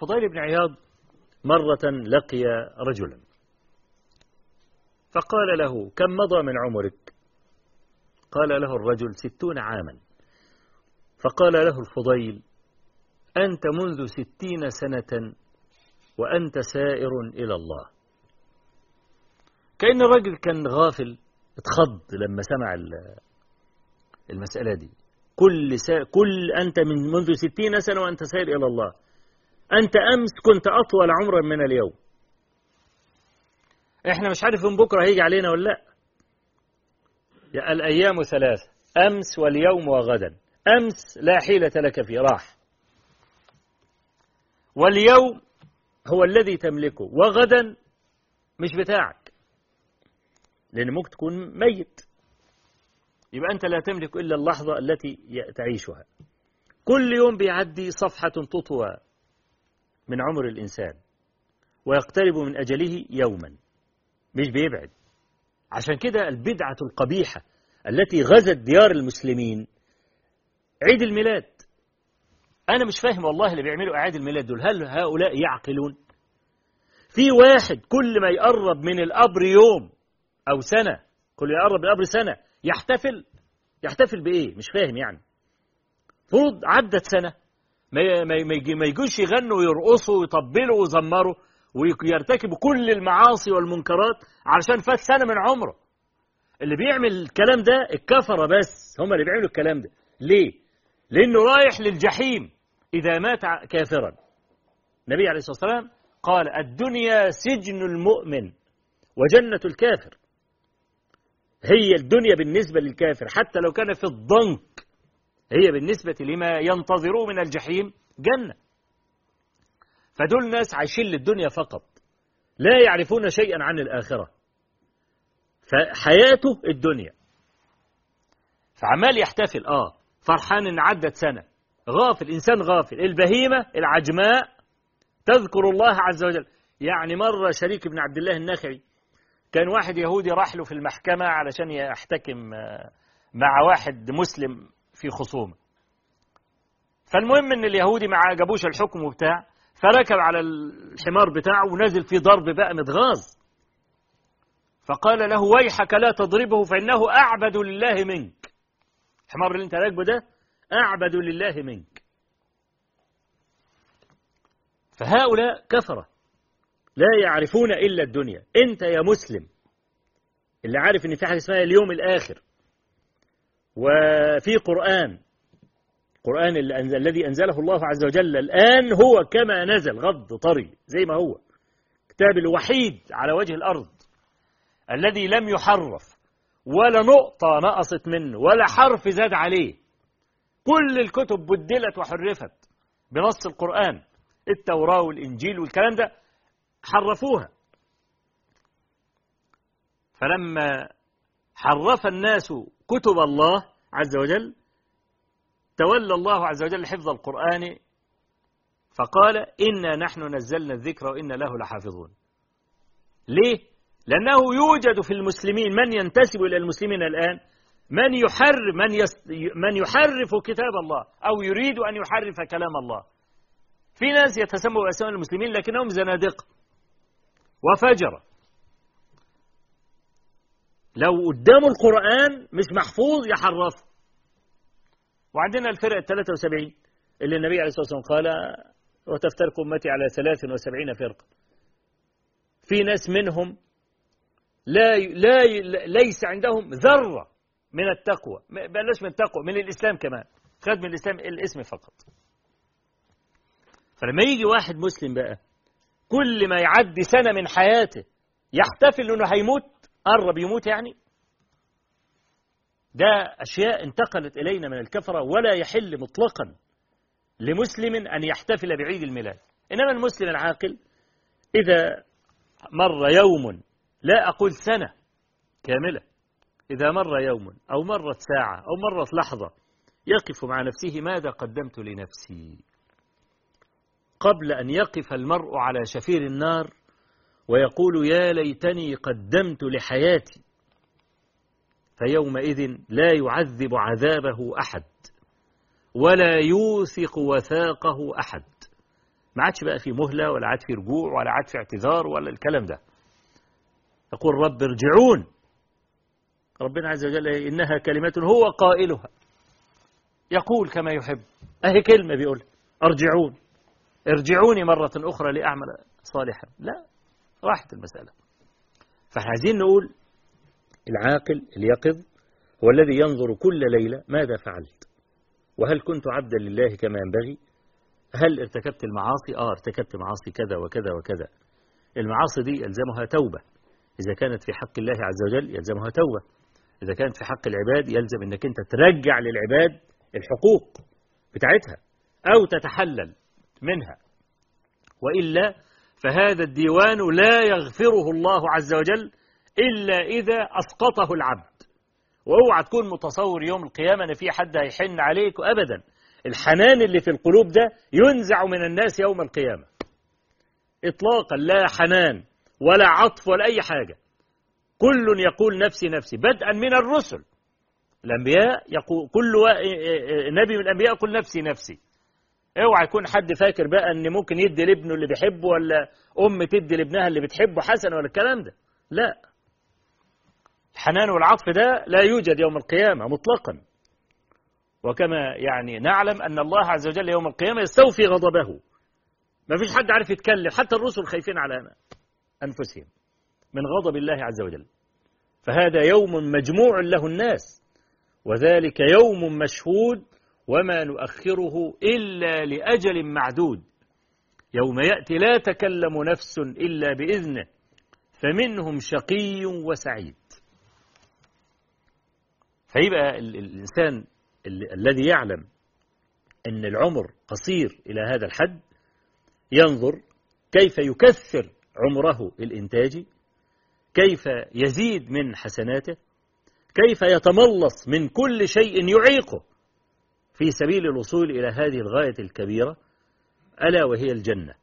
فضيل بن عياض مرة لقي رجلا فقال له كم مضى من عمرك قال له الرجل ستون عاما فقال له الفضيل أنت منذ ستين سنة وأنت سائر إلى الله كأن الرجل كان غافل اتخض لما سمع المسألة دي كل سا... كل أنت من منذ ستين سنة وأنت سائر إلى الله أنت أمس كنت أطول عمرا من اليوم إحنا مش عارف من بكرة هيجي علينا ولا لا الأيام ثلاثة أمس واليوم وغدا أمس لا حيلة لك فيه راح واليوم هو الذي تملكه وغدا مش بتاعك لأن ممكن تكون ميت يبقى أنت لا تملك إلا اللحظة التي تعيشها كل يوم بيعدي صفحة تطوى من عمر الإنسان ويقترب من أجله يوما مش بيبعد عشان كده البدعة القبيحة التي غزت ديار المسلمين عيد الميلاد أنا مش فاهم والله اللي بيعملوا أعياد الميلاد دول هل هؤلاء يعقلون في واحد كل ما يقرب من القبر يوم أو سنة كل ما يقرب من القبر سنة يحتفل يحتفل بإيه مش فاهم يعني فرض عدت سنة ما ما يجوش يغنوا ويرقصوا ويطبلوا ويزمروا ويرتكبوا كل المعاصي والمنكرات علشان فات سنة من عمره اللي بيعمل الكلام ده الكفرة بس هم اللي بيعملوا الكلام ده ليه لأنه رايح للجحيم إذا مات كافرا النبي عليه الصلاة والسلام قال الدنيا سجن المؤمن وجنة الكافر هي الدنيا بالنسبة للكافر حتى لو كان في الضنك هي بالنسبة لما ينتظروه من الجحيم جنة فدول ناس عايشين للدنيا فقط لا يعرفون شيئا عن الآخرة فحياته الدنيا فعمال يحتفل آه فرحان إن عدت سنة غافل إنسان غافل البهيمة العجماء تذكر الله عز وجل يعني مرة شريك بن عبد الله النخعي كان واحد يهودي راح له في المحكمة علشان يحتكم مع واحد مسلم في خصومة فالمهم ان اليهودي ما عجبوش الحكم وبتاع فركب على الحمار بتاعه ونزل في ضرب بقى متغاظ فقال له ويحك لا تضربه فإنه أعبد لله منك الحمار اللي انت راكبه ده أعبد لله منك فهؤلاء كفرة لا يعرفون إلا الدنيا أنت يا مسلم اللي عارف أن في حاجة اسمها اليوم الآخر وفي قرآن القرآن الذي أنزله الله عز وجل الآن هو كما نزل غض طري زي ما هو كتاب الوحيد على وجه الأرض الذي لم يحرف ولا نقطة نقصت منه ولا حرف زاد عليه كل الكتب بدلت وحرفت بنص القرآن التوراة والإنجيل والكلام ده حرفوها فلما حرف الناس كتب الله عز وجل تولى الله عز وجل حفظ القرآن فقال إنا نحن نزلنا الذكر وإنا له لحافظون ليه؟ لأنه يوجد في المسلمين من ينتسب إلى المسلمين الآن من يحرف من, يست من يحرف كتاب الله أو يريد أن يحرف كلام الله في ناس يتسموا بأسماء المسلمين لكنهم زنادقة وفجرة لو قدامه القرآن مش محفوظ يحرفه وعندنا الفرق ال 73 اللي النبي عليه الصلاة والسلام قال وتفترق أمتي على 73 فرقة في ناس منهم لا لا ليس عندهم ذرة من التقوى بلاش من التقوى من الإسلام كمان خد من الإسلام الاسم فقط فلما يجي واحد مسلم بقى كل ما يعدي سنة من حياته يحتفل انه هيموت قرب يموت يعني ده أشياء انتقلت إلينا من الكفرة ولا يحل مطلقا لمسلم أن يحتفل بعيد الميلاد إنما المسلم العاقل إذا مر يوم لا أقول سنة كاملة إذا مر يوم أو مرت ساعة أو مرت لحظة يقف مع نفسه ماذا قدمت لنفسي قبل أن يقف المرء على شفير النار ويقول يا ليتني قدمت لحياتي فيومئذ لا يعذب عذابه أحد ولا يوثق وثاقه أحد ما عادش بقى في مهلة ولا عاد في رجوع ولا عاد في اعتذار ولا الكلام ده يقول رب ارجعون ربنا عز وجل إنها كلمة هو قائلها يقول كما يحب أهي كلمة بيقول ارجعون ارجعوني مرة أخرى لأعمل صالحا لا راحت المسألة فاحنا عايزين نقول العاقل اليقظ هو الذي ينظر كل ليلة ماذا فعلت وهل كنت عبدا لله كما ينبغي هل ارتكبت المعاصي آه ارتكبت معاصي كذا وكذا وكذا المعاصي دي يلزمها توبة إذا كانت في حق الله عز وجل يلزمها توبة إذا كانت في حق العباد يلزم أنك أنت ترجع للعباد الحقوق بتاعتها أو تتحلل منها وإلا فهذا الديوان لا يغفره الله عز وجل إلا إذا أسقطه العبد واوعى تكون متصور يوم القيامة أن في حد هيحن عليك أبدا الحنان اللي في القلوب ده ينزع من الناس يوم القيامة إطلاقا لا حنان ولا عطف ولا أي حاجة كل يقول نفسي نفسي بدءا من الرسل الأنبياء يقول كل نبي من الأنبياء يقول نفسي نفسي اوعى يكون حد فاكر بقى ان ممكن يدي لابنه اللي بيحبه ولا ام تدي لابنها اللي بتحبه حسن ولا الكلام ده لا الحنان والعطف ده لا يوجد يوم القيامة مطلقا وكما يعني نعلم أن الله عز وجل يوم القيامة يستوفي غضبه ما فيش حد عارف يتكلم حتى الرسل خايفين على أنفسهم من غضب الله عز وجل فهذا يوم مجموع له الناس وذلك يوم مشهود وما نؤخره إلا لأجل معدود يوم يأتي لا تكلم نفس إلا بإذنه فمنهم شقي وسعيد فيبقى الإنسان الذي يعلم أن العمر قصير إلى هذا الحد ينظر كيف يكثر عمره الإنتاجي كيف يزيد من حسناته كيف يتملص من كل شيء يعيقه في سبيل الوصول إلى هذه الغاية الكبيرة ألا وهي الجنة